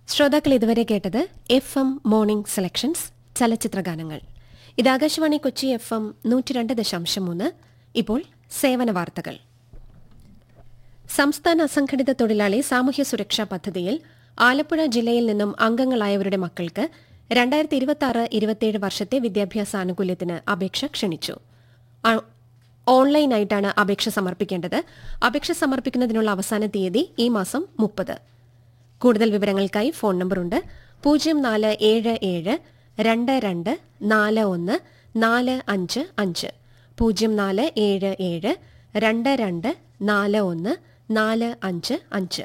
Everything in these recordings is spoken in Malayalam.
ശ്രോതാക്കൾ ഇതുവരെ കേട്ടത് എഫ് എം മോർണിംഗ് സെലക്ഷൻസ് ചലച്ചിത്രഗാനങ്ങൾ ഇത് ആകാശവാണി കൊച്ചി എഫ് എം നൂറ്റി രണ്ട് ദശാംശം മൂന്ന് ഇപ്പോൾ സേവന വാർത്തകൾ സംസ്ഥാന അസംഘടിത തൊഴിലാളി സാമൂഹ്യ സുരക്ഷാ പദ്ധതിയിൽ ആലപ്പുഴ ജില്ലയിൽ നിന്നും അംഗങ്ങളായവരുടെ മക്കൾക്ക് രണ്ടായിരത്തി ഇരുപത്തി ആറ് ഇരുപത്തിയേഴ് വർഷത്തെ വിദ്യാഭ്യാസ ആനുകൂല്യത്തിന് അപേക്ഷ ക്ഷണിച്ചു ആ- ഓൺലൈനായിട്ടാണ് അപേക്ഷ സമർപ്പിക്കേണ്ടത് അപേക്ഷ സമർപ്പിക്കുന്നതിനുള്ള അവസാന തീയതി ഈ മാസം മുപ്പത് കൂടുതൽ വിവരങ്ങൾക്കായി ഫോൺ നമ്പറുണ്ട് പൂജ്യം നാല് ഏഴ് ഏഴ് രണ്ട് രണ്ട് നാല് ഒന്ന് നാല് അഞ്ച് അഞ്ച് പൂജ്യം നാല് ഏഴ് ഏഴ് രണ്ട് രണ്ട് നാല് ഒന്ന് നാല് അഞ്ച് അഞ്ച്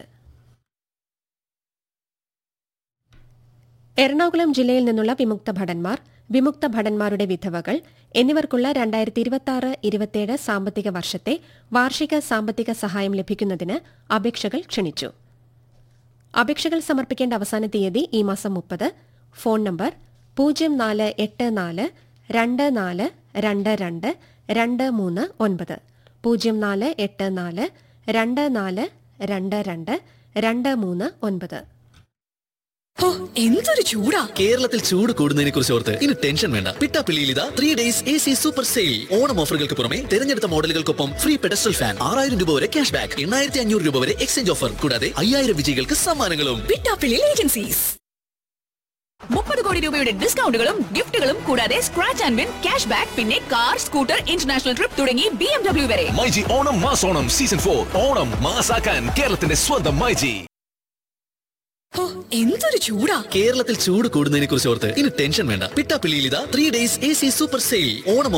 എറണാകുളം ജില്ലയിൽ നിന്നുള്ള വിമുക്ത ഭടന്മാർ വിമുക്ത ഭടന്മാരുടെ വിധവകൾ എന്നിവർക്കുള്ള രണ്ടായിരത്തി ഇരുപത്തിയാറ് ഇരുപത്തിയേഴ് സാമ്പത്തിക വർഷത്തെ വാർഷിക സാമ്പത്തിക സഹായം ലഭിക്കുന്നതിന് അപേക്ഷകൾ ക്ഷണിച്ചു അപേക്ഷകൾ സമർപ്പിക്കേണ്ട അവസാന തീയതി ഈ മാസം മുപ്പത് ഫോൺ നമ്പർ പൂജ്യം നാല് എട്ട് നാല് രണ്ട് നാല് രണ്ട് രണ്ട് രണ്ട് മൂന്ന് ഒൻപത് പൂജ്യം നാല് എട്ട് നാല് രണ്ട് നാല് രണ്ട് രണ്ട് രണ്ട് മൂന്ന് ഒൻപത് ഓ എന്തൊരു ചൂടാ കേരളത്തിൽ ചൂട് കൂടുന്നതിനെ കുറിച്ച് ഓർത്ത് ഇനി ടെൻഷൻ വേണ്ട പിട്ടാപ്പിള്ളിയിൽ ഇതാ three days A C super sale Onam ഓഫറുകൾക്ക് പുറമെ തിരഞ്ഞെടുത്ത മോഡലുകൾക്കൊപ്പം ഫ്രീ പെഡസ്റ്റൽ ഫാൻ ആറായിരം രൂപ വരെ ക്യാഷ് ബാക്ക് എണ്ണായിരത്തി അഞ്ഞൂറ് രൂപ വരെ എക്സ്ചേഞ്ച് ഓഫർ കൂടാതെ അയ്യായിരം വിജയികൾക്ക് സമ്മാനങ്ങളും പിട്ടാപ്പിള്ളി ഏജൻസീസ് മുപ്പത് കോടി രൂപയുടെ ഡിസ്കൗണ്ടുകളും ഗിഫ്റ്റുകളും കൂടാതെ scratch and win cash back പിന്നെ കാർ സ്കൂട്ടർ ഇന്റർനാഷണൽ ട്രിപ്പ് തുടങ്ങി ബി എം ഡബ്ല്യു വരെ മൈജി ഓണം മാസോണം സീസൺ ഫോർ ഓണം മാസാക്കാൻ കേരളത്തിന്റെ സ്വന്തം മൈജി ഓ എന്തൊരു ചൂടാ കേരളത്തിൽ ചൂട് കൂടുന്നതിനെ കുറിച്ച് ഓർത്ത് ഇനി ടെൻഷൻ വേണ്ട പിട്ടാപ്പിള്ളിയിൽ ഇതാ three days A C super sale Onam